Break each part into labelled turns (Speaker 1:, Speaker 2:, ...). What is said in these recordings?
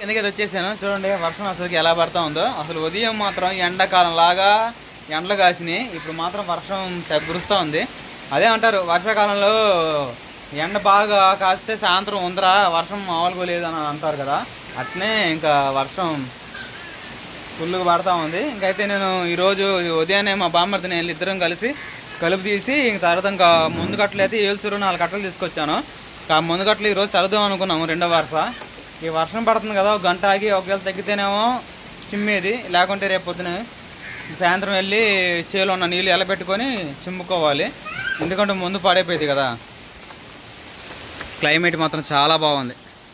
Speaker 1: కిందకి వచ్చేసాను చూడండి వర్షం అసలుకి ఎలా పడతా ఉందో అసలు ఉదయం మాత్రం ఎండాకాలం లాగా ఎండలు కాసినాయి ఇప్పుడు మాత్రం వర్షం తగ్గురుస్తూ ఉంది అదే అంటారు వర్షాకాలంలో ఎండ బాగా కాస్తే సాయంత్రం ఉందరా వర్షం మామూలుగా లేదని అంటారు కదా అట్నే ఇంకా వర్షం ఫుల్గా పడతా ఉంది ఇంకైతే నేను ఈరోజు ఉదయాన్నే మా బామ్మర్తి నేను ఇద్దరం కలిసి కలుపు తీసి ఇంక తర్వాత ఇంకా ముందు కట్టలు అయితే ఏల్చూరు నాలుగు కట్టలు తీసుకొచ్చాను ఆ ముందు కట్టలు ఈరోజు చదువుదాం అనుకున్నాము రెండో వరుస ఈ వర్షం పడుతుంది కదా ఒక గంట ఆగి ఒకవేళ తగ్గితేనేమో చిమ్మేది లేకుంటే రేపు పొద్దున సాయంత్రం వెళ్ళి చేలో ఉన్న నీళ్ళు ఎలబెట్టుకొని చిమ్ముకోవాలి ఎందుకంటే ముందు పాడైపోయింది కదా క్లైమేట్ మాత్రం చాలా బాగుంది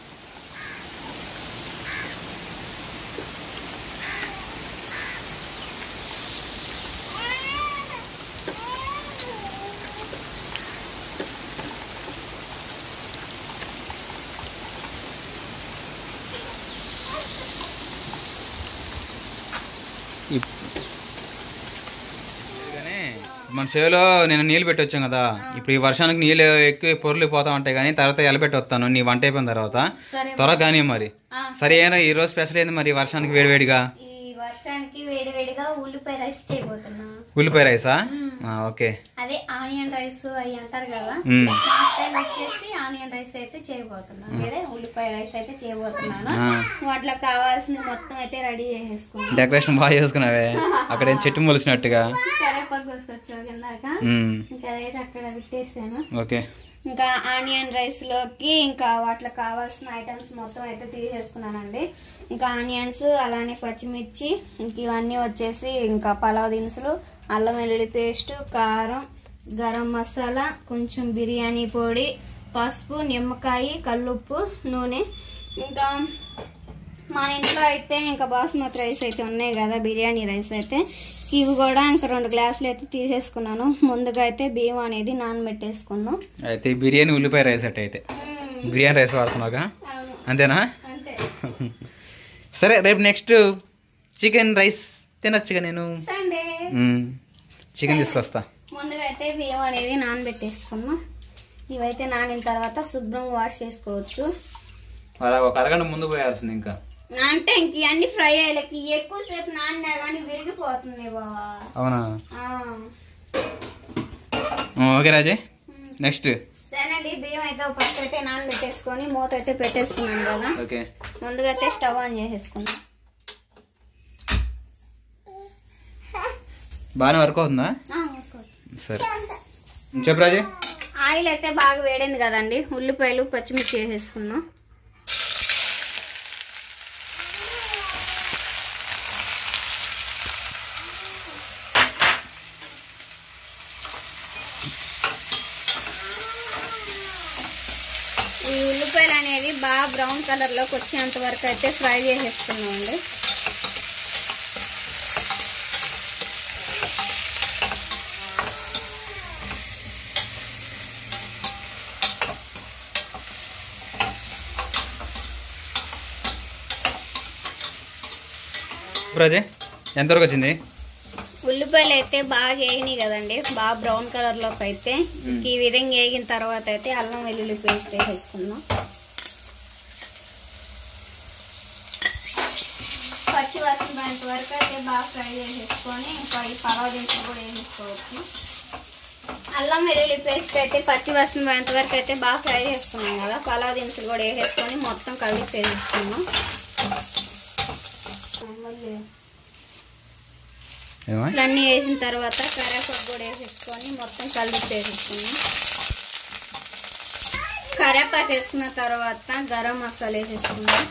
Speaker 1: ఇప్- కానీ మన చేలో నేను నీళ్ళు పెట్టి వచ్చాం కదా ఇప్పుడు ఈ వర్షానికి నీళ్ళు ఎక్కువ పొరులు పోతా ఉంటాయి కానీ తర్వాత ఎలబెట్టి వస్తాను నీ వంట అయిపోయిన తర్వాత
Speaker 2: సరే
Speaker 1: త్వరగా కానీ మరి
Speaker 2: ఆ,
Speaker 1: సరే ఏనా ఈ రోజు స్పెషల్ ఏంది మరి ఈ వర్షానికి వేడివేడిగా
Speaker 2: ఈ వర్షానికి వేడి వేడిగా ఉల్లిపాయ రైస్ చేయబోతున్నా
Speaker 1: ఉల్లిపాయ రైసా ఆ, ఓకే
Speaker 2: అదే ఆనియన్ రైస్ అవి అంటారు కదా
Speaker 1: మ్మ్.
Speaker 2: మా స్టైల్ వచ్చేసి ఆనియన్ రైస్ అయితే చేయబోతున్నాను అదే ఉల్లిపాయ రైస్ అయితే చేయబోతున్నాను
Speaker 1: ఆ.
Speaker 2: వాటిలో కావాల్సిన మొత్తం అయితే రెడీ చేసేసుకున్నాను
Speaker 1: డెకరేషన్ బాగా చేసుకున్నావే అక్కడ ఏం చెట్టు మొలిచినట్టుగా
Speaker 2: కరేపాకు కోసుకొచ్చావు కిందాక
Speaker 1: ఉమ్,
Speaker 2: ఇంకా అదైతే అక్కడ పెట్టేసాను
Speaker 1: ఓకే
Speaker 2: ఇంకా ఆనియన్ రైస్ లోకి ఇంకా వాటిలో కావాల్సిన ఐటమ్స్ మొత్తం అయితే తీసేసుకున్నానండి ఇంకా ఆనియన్స్ అలానే పచ్చిమిర్చి ఇంక ఇవన్నీ వచ్చేసి ఇంకా పలావ్ దినుసులు అల్లం వెల్లుల్లి పేస్ట్ కారం గరం మసాలా కొంచెం బిర్యానీ పొడి పసుపు నిమ్మకాయ కల్లుప్పు నూనె ఇంకా మన ఇంట్లో అయితే ఇంకా బాస్మతి రైస్ అయితే ఉన్నాయి కదా బిర్యానీ రైస్ అయితే ఇవి కూడా ఇంకా రెండు గ్లాసులు అయితే తీసేసుకున్నాను ముందుగా అయితే బియ్యం అనేది నానబెట్టేసుకున్నాను
Speaker 1: అయితే ఈ బిర్యానీ ఉల్లిపాయ రైస్ అట్ట అయితే బిర్యానీ రైస్ వాడుతున్నావుగా
Speaker 2: అవును
Speaker 1: అంతేనా
Speaker 2: అంతే
Speaker 1: సరే రేపు నెక్స్ట్ చికెన్ రైస్ తినొచ్చుగా నేను
Speaker 2: సండే
Speaker 1: చికెన్ తీసుకొస్తా
Speaker 2: ముందుగా అయితే బియ్యం అనేది నానబెట్టేసుకున్నాం ఇవైతే నానిన తర్వాత శుభ్రంగా వాష్ చేసుకోవచ్చు
Speaker 1: అలా ఒక అరగంట ముందు పోయాల్సింది ఇంకా
Speaker 2: అంటే ఇంక ఇవన్నీ ఫ్రై అయ్యేలకి ఎక్కువసేపు నానినా కానీ విరిగిపోతుంది బావా
Speaker 1: అవునా
Speaker 2: ఆ.
Speaker 1: ఓకే రాజే నెక్స్ట్
Speaker 2: సరేనండి బియ్యం అయితే ఫస్ట్ అయితే నానబెట్టేసుకొని మూత అయితే పెట్టేసుకున్నాను కదా
Speaker 1: ఓకే
Speaker 2: ముందుగా అయితే స్టవ్ ఆన్ చేసేసుకున్నాం
Speaker 1: బాగానే వర్క్ అవుతుందా
Speaker 2: ఆ, వేసుకోవచ్చు.
Speaker 1: సరే చెప్పు రాజే
Speaker 2: ఆయిల్ అయితే బాగా వేడింది కదండి ఉల్లిపాయలు పచ్చిమిర్చి వేసేసుకున్నాం ఈ ఉల్లిపాయలు అనేది బాగా బ్రౌన్ కలర్లోకి వచ్చేంత వరకు అయితే ఫ్రై చేసేసుకున్నామండి
Speaker 1: రాజే ఎంతవరకు వచ్చింది
Speaker 2: ఉల్లిపాయలు అయితే బాగా వేగినాయి కదండి బాగా బ్రౌన్ కలర్ లోకి అయితే ఈ విధంగా వేగిన తర్వాత అయితే అల్లం వెల్లుల్లి పేస్ట్ వేసేసుకుందాం పచ్చి వస్తున్నంత వరకు అయితే బాగా ఫ్రై చేసేసుకొని ఇంకా ఈ పలావ్ దినుసులు కూడా వేసేసుకోవచ్చు అల్లం వెల్లుల్లి పేస్ట్ అయితే పచ్చి వస్తున్నంత వరకు అయితే బాగా ఫ్రై చేసుకున్నాం కదా పలావ్ దినుసులు కూడా వేసేసుకొని మొత్తం కలిపి వేసేసుకున్నాం మళ్ళీ
Speaker 1: ఏమా
Speaker 2: ఇట్లన్నీ వేసిన తర్వాత కరేపాకు కూడా వేసేసుకొని మొత్తం కలిపి వేసేసుకున్నాం కరేపాకు వేసుకున్న తర్వాత గరం మసాలా వేసేసుకున్నాం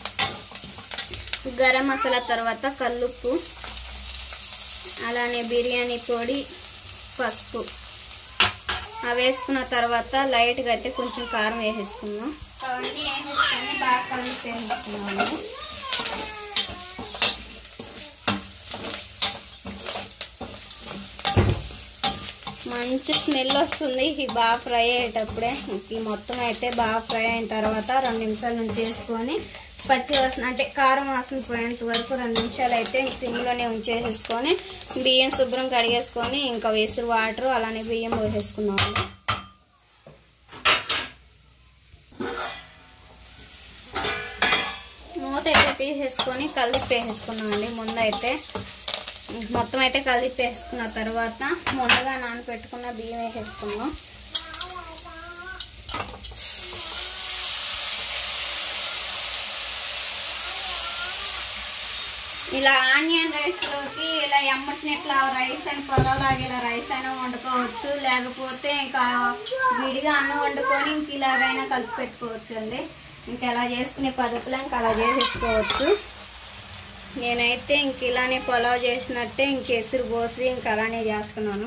Speaker 2: గరం మసాలా తర్వాత కల్లుప్పు అలానే బిర్యానీ పొడి పసుపు అవి వేసుకున్న తర్వాత లైట్గా అయితే కొంచెం కారం వేసేసుకున్నాం అవన్నీ వేసేసుకొని బాగా కలిపి వేసేసుకున్నాము మంచి స్మెల్ వస్తుంది ఇది బాగా ఫ్రై అయ్యేటప్పుడే ఈ మొత్తం అయితే బాగా ఫ్రై అయిన తర్వాత రెండు నిమిషాలు నుంచి వేసుకొని పచ్చి వాసన అంటే కారం వాసన పోయేంత వరకు రెండు నిమిషాలు అయితే సిమ్లోనే ఉంచేసేసుకొని బియ్యం శుభ్రం కడిగేసుకొని ఇంకా వేసి వాటర్ అలానే బియ్యం పోసేసుకున్నాము మూత అయితే తీసేసుకొని కలిపేసుకున్నామండి ముందైతే మొత్తం అయితే కలిపేసుకున్న తర్వాత ముందుగా నానబెట్టుకున్న బియ్యం వేసేసుకున్నాం ఇలా ఆనియన్ రైస్లోకి ఇలా ఎమ్మటిని ఇట్లా రైస్ అని పొలవలాగా ఇలా రైస్ అయినా వండుకోవచ్చు లేకపోతే ఇంకా విడిగా అన్నం వండుకొని ఇంక ఇలాగైనా కలిపి పెట్టుకోవచ్చు అండి ఇంకా ఎలా చేసుకునే పద్ధతిలో ఇంకా అలా చేసేసుకోవచ్చు నేనైతే ఇంక ఇలానే పొలావ్ చేసినట్టే ఇంక ఎసురు పోసి ఇంక అలానే చేస్తున్నాను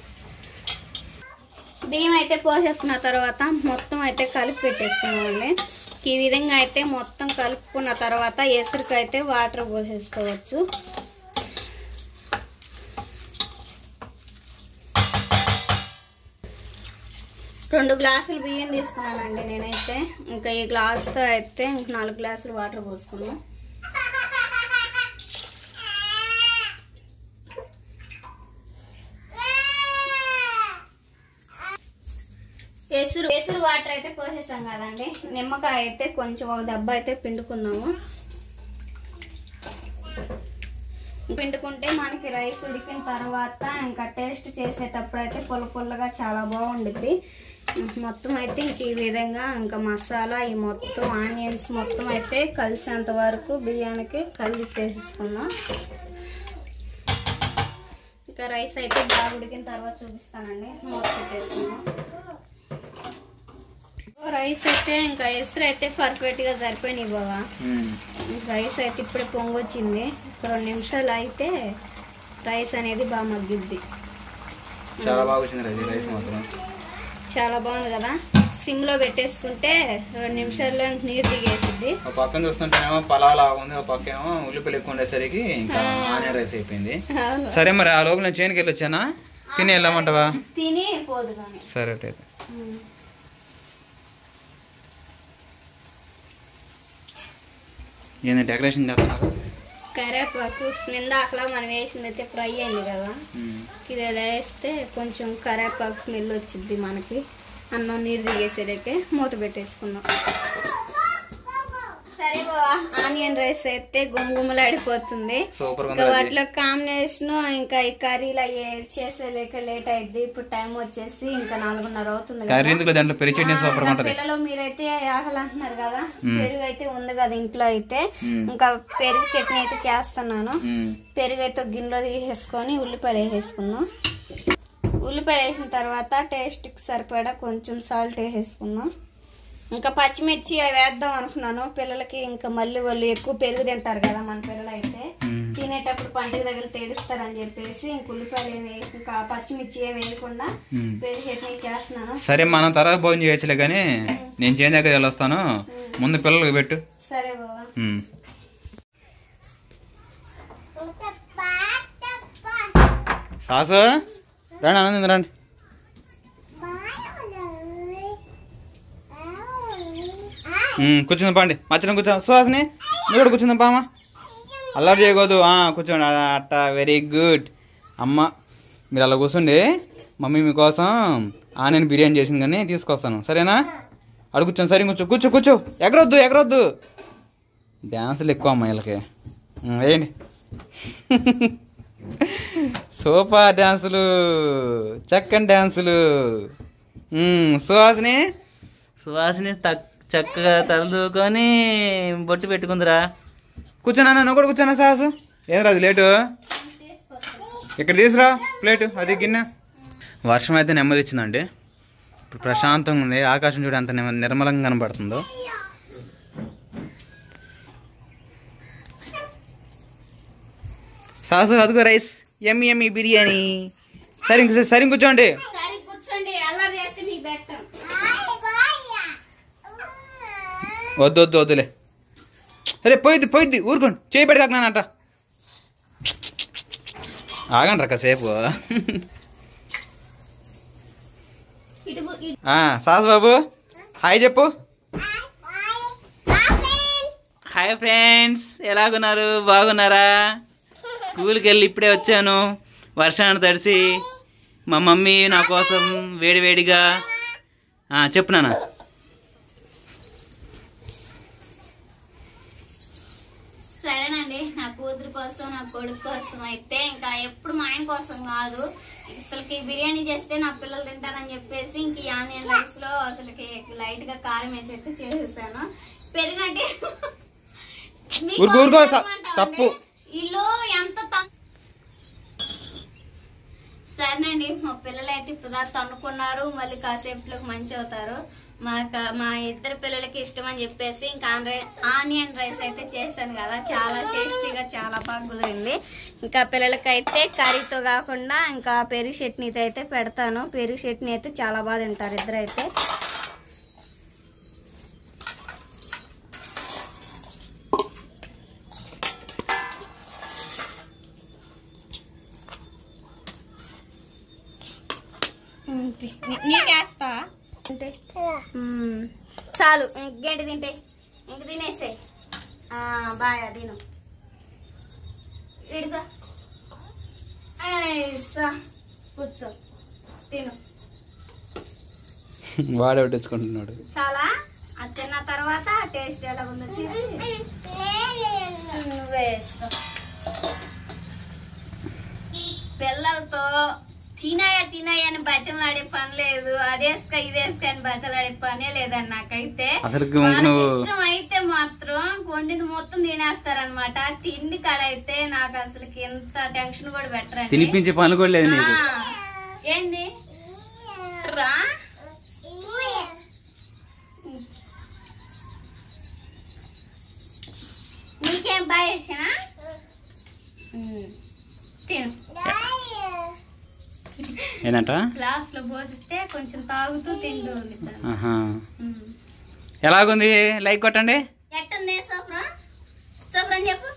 Speaker 2: బియ్యం అయితే పోసేసుకున్న తర్వాత మొత్తం అయితే కలిపి పెట్టేసుకున్నామండి ఈ విధంగా అయితే మొత్తం కలుపుకున్న తర్వాత ఎసురుకి అయితే వాటర్ పోసేసుకోవచ్చు రెండు గ్లాసులు బియ్యం తీసుకున్నానండి నేనైతే ఇంకా ఈ గ్లాస్తో అయితే ఇంక నాలుగు గ్లాసులు వాటర్ పోసుకున్నాం ఎసురు ఎసురు వాటర్ అయితే పోసేసాం కదండి నిమ్మకాయ అయితే కొంచెం ఒక దెబ్బ అయితే పిండుకుందాము పిండుకుంటే మనకి రైస్ ఉడికిన తర్వాత ఇంకా టేస్ట్ చేసేటప్పుడు అయితే పుల్ల పుల్లగా చాలా బాగుండుద్ది మొత్తం అయితే ఇంక ఈ విధంగా ఇంకా మసాలా ఈ మొత్తం ఆనియన్స్ మొత్తం అయితే కలిసేంత వరకు బియ్యానికి కలిపేసేసుకుందాం ఇంకా రైస్ అయితే బాగా ఉడికిన తర్వాత చూపిస్తానండి మూత పెట్టేసుకుందాం రైస్ అయితే ఇంకా ఎసురు అయితే పర్ఫెక్ట్ గా సరిపోయినాయి బావా రైస్ అయితే ఇప్పుడే పొంగొచ్చింది ఒక రెండు నిమిషాలు అయితే రైస్ అనేది బాగా మగ్గిద్ది
Speaker 1: చాలా బాగా వచ్చింది రైస్ రైస్ మాత్రం
Speaker 2: చాలా బాగుంది కదా సిమ్ లో పెట్టేసుకుంటే రెండు నిమిషాల్లో ఇంక నీరు దిగేసిద్ది
Speaker 1: ఒక పక్కన చూస్తుంటేనేమో పలావ్ లాగా ఉంది ఒక పక్క ఏమో ఉల్లిపాయలు ఎక్కువ ఉండేసరికి ఇంకా ఆనియన్ రైస్ అయిపోయింది
Speaker 2: అవును.
Speaker 1: సరే మరి ఆ లోపల నేను చేనుకి వెళ్ళి వచ్చానా తిని వెళ్ళమంటావా
Speaker 2: తిని పోదు కానీ
Speaker 1: సరే అయితే ఏంది డెకరేషన్ చేస్తున్నారు
Speaker 2: కరేపాకు నిందాకలా మనం వేసింది అయితే ఫ్రై అయింది కదా ఇది ఇలా వేస్తే కొంచెం కరేపాకు స్మెల్ వచ్చింది మనకి అన్నం నీరు దిగేసేదైతే మూత పెట్టేసుకుందాం సరే బావా ఆనియన్ రైస్ అయితే గుమగుమలాడిపోతుంది
Speaker 1: సూపర్ గా
Speaker 2: ఇంకా
Speaker 1: ఉంది
Speaker 2: వాటిలో కాంబినేషన్ ఇంకా ఈ కర్రీలు అయ్యే చేసేలేక లేట్ అయింది ఇప్పుడు టైం వచ్చేసి ఇంకా నాలుగున్నర అవుతుంది కదా.
Speaker 1: కర్రీ ఎందుకు దాంట్లో పెరిగి చట్నీ సూపర్ గా
Speaker 2: నా
Speaker 1: ఉంటది
Speaker 2: పిల్లలు మీరైతే ఆకలి అంటున్నారు కదా పెరుగు అయితే ఉంది కదా ఇంట్లో అయితే
Speaker 1: మ్మ్.
Speaker 2: ఇంకా పెరుగు చట్నీ అయితే చేస్తున్నాను
Speaker 1: మ్మ్.
Speaker 2: పెరుగు అయితే ఒక గిన్నెలో తీసేసుకొని ఉల్లిపాయలు వేసేసుకుందాం ఉల్లిపాయలు వేసిన తర్వాత టేస్ట్కి సరిపడా కొంచెం సాల్ట్ వేసేసుకుందాం ఇంకా పచ్చిమిర్చి అవి వేద్దాం అనుకున్నాను పిల్లలకి ఇంకా మళ్ళీ వాళ్ళు ఎక్కువ పెరుగు తింటారు కదా మన పిల్లలు అయితే
Speaker 1: మ్మ్.
Speaker 2: తినేటప్పుడు పంటకు దగ్గర తేడుస్తారని చెప్పేసి ఇంక ఉల్లిపాయలు ఏమి వేయ- ఇంకా పచ్చిమిర్చి ఏమి వేయకుండా
Speaker 1: మ్మ్.
Speaker 2: పెరుగు చట్నీ చేస్తున్నాను
Speaker 1: సరే మనం తర్వాత భోజనం చేయొచ్చులే కానీ నేను చేను దగ్గర వెళ్ళొస్తాను ముందు పిల్లలకి పెట్టు
Speaker 2: సరే బాబా
Speaker 1: మ్మ్. సాసు రండి ఆనందం రండి మ్మ్, కూర్చుందాం పండి మచ్చన కూర్చో సుహాసిని నువ్వు కూడా కూర్చుందాం పామా అల్లరి చేయకూడదు ఆ, కూర్చోండి ఆ, అట్ట వెరీ గుడ్ అమ్మ మీరు అలా కూర్చోండి మమ్మీ మీకోసం ఆనియన్ బిర్యానీ చేసింది కానీ తీసుకొస్తాను సరేనా అడు కూర్చోండి సరే కూర్చో కూర్చో కూర్చో ఎగరొద్దు ఎగరొద్దు డ్యాన్సులు ఎక్కువ అమ్మ వీళ్ళకి మ్మ్, వేయండి సూపర్ డ్యాన్సులు చక్కని డ్యాన్సులు మ్మ్, సుహాసిని సుహాసిని తక్ చక్కగా తలదూకొని బొట్టు పెట్టుకుందిరా కూర్చోనా నువ్వు కూడా కూర్చోనా సాసు ఏం రాదు లేటు ఇక్కడ తీసురా ప్లేటు అది గిన్నె వర్షం అయితే నెమ్మది ఇచ్చిందండి ఇప్పుడు ప్రశాంతంగా ఉంది ఆకాశం చూడ అంత నిమ- నిర్మలంగా కనబడుతుందో సాసు అదిగో రైస్ ఎమ్మి ఎమ్మి బిర్యానీ సరే ఇంక సరే ఇంక కూర్చోండి
Speaker 2: సరే కూర్చోండి అల్లరి చేస్తే మీకు పెట్టాం
Speaker 1: వద్దు వద్దు వద్దులే అరే పోయిద్ది పోయిద్ది ఊరుకోండి చేయి పెడతానంట ఆగండి రా కాసేపు
Speaker 2: ఇటు గు- ఇటు
Speaker 1: ఆ, సాసు బాబు హాయ్ చెప్పు హాయ్ ఫ్రెండ్స్ ఎలాగున్నారు బాగున్నారా స్కూల్కి వెళ్ళి ఇప్పుడే వచ్చాను వర్షాన్ని తడిసి మా మమ్మీ నా కోసం వేడివేడిగా ఆ, చెప్పు నాన్న
Speaker 2: సరేనండి నా కూతురు కోసం నా కొడుకు కోసం అయితే ఇంకా ఎప్పుడు మా ఆయన కోసం కాదు అసలుకి బిర్యానీ చేస్తే నా పిల్లలు తింటారని చెప్పేసి ఇంక ఈ ఆనియన్ రైస్ లో అసలుకి లైట్ గా కారం వేసి అయితే చేసేసాను పెరుగంటే మీకు
Speaker 1: ఊరుకో, ఊరుకో, స-
Speaker 2: ఏమంటావండి?
Speaker 1: తప్పు.
Speaker 2: ఇల్లు ఎంత తక్కువ సరేనండి మా పిల్లలు అయితే ఇప్పుడు దాకా అనుకున్నారు మళ్ళీ కాసేపులోకి మంచి అవుతారు మా క- మా ఇద్దరు పిల్లలకి ఇష్టం అని చెప్పేసి ఇంకా ఆన్రై- ఆనియన్ రైస్ అయితే చేశాను కదా చాలా టేస్టీగా చాలా బాగా కుదిరింది ఇంకా పిల్లలకైతే కర్రీతో కాకుండా ఇంకా పెరుగు చట్నీతో అయితే పెడతాను పెరుగు చట్నీ అయితే చాలా బాగా తింటారు ఇద్దరు అయితే నీకేస్తా అంటే మ్మ్. చాలు ఇంకేంటి తింటే ఇంక తినేసే బాయ్ తిను ఇడుగా ఐసా కూర్చో తిను
Speaker 1: వాడే పట్టించుకుంటున్నాడు
Speaker 2: చాలా అది తిన్న తర్వాత టేస్ట్ ఎలా ఉందో చూసి నువ్వే వేసుకో. పిల్లలతో తినాయా తినాయా అని బతిమలాడే పని లేదు అదేసుక ఇదేసుక అని బతిలాడే పనే లేదండి నాకైతే
Speaker 1: అసలు
Speaker 2: వాళ్ళకి
Speaker 1: నువ్వు
Speaker 2: ఇష్టం అయితే మాత్రం వండింది మొత్తం తినేస్తారనమాట తిండి కాడ అయితే నాకు అసలు ఎంత టెన్షన్ కూడా పెట్టరండి
Speaker 1: తినిపించే పనులు కూడా లేదు నీకు
Speaker 2: ఆ, ఏంది రా నీకేం బాగా వేసినా తిను
Speaker 1: ఏంటంట
Speaker 2: గ్లాస్ లో పోసిస్తే కొంచెం తాగుతూ తింటూ ఉంటాను
Speaker 1: ఆహా. ఎలాగుంది లైక్ కొట్టండి
Speaker 2: ఎట్టుంది సూపరా సూపర్ అని చెప్పు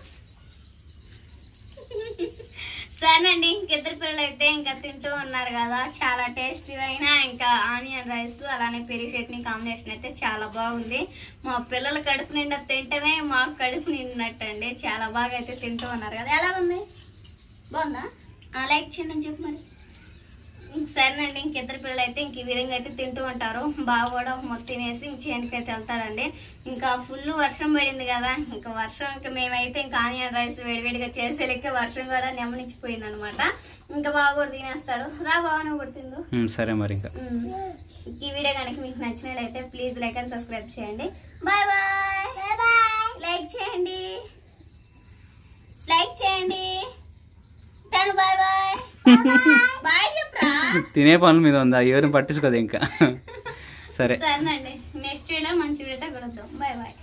Speaker 2: సరేనండి ఇంకిద్దరు పిల్లలు అయితే ఇంకా తింటూ ఉన్నారు కదా చాలా టేస్టీగా అయినా ఇంకా ఆనియన్ రైస్ అలానే పెరుగు చట్నీ కాంబినేషన్ అయితే చాలా బాగుంది మా పిల్లల కడుపు నిండా తింటమే మాకు కడుపు నిండినట్టు అండి చాలా బాగా అయితే తింటూ ఉన్నారు కదా ఎలా ఉంది బాగుందా ఆ, లైక్ చేయండి అని చెప్పు మరి ఇంక సరేనండి ఇంకిద్దరు పిల్లలు అయితే ఇంక ఈ విధంగా అయితే తింటూ ఉంటారు బాగా కూడా మొత్తం తినేసి ఇంక చేనుకి అయితే వెళ్తారండి ఇంకా ఫుల్ వర్షం పడింది కదా ఇంకా వర్షం ఇంకా మేమైతే ఇంకా ఆనియన్ రైస్ వేడివేడిగా చేసే లెక్క వర్షం కూడా నెమ్మనిచ్చిపోయింది అనమాట ఇంకా బాగా కూడా తినేస్తాడు రా బాగా నువ్వు కూడా తిందు
Speaker 1: ఉమ్, సరే మరి ఇంకా
Speaker 2: ఉమ్. ఈ వీడియో కనుక మీకు నచ్చినట్లయితే ప్లీజ్ లైక్ అండ్ సబ్స్క్రైబ్ చేయండి బాయ్ బాయ్ లైక్ చేయండి లైక్ చేయండి తను బాయ్ బాయ్ బాయ్ చెప్పరా
Speaker 1: తినే పనుల మీద ఉందా ఎవరిని పట్టించుకోదు ఇంకా సరే
Speaker 2: సరేనండి నెక్స్ట్ వీడియో మంచి వీడియోతో కలుద్దాం బాయ్ బాయ్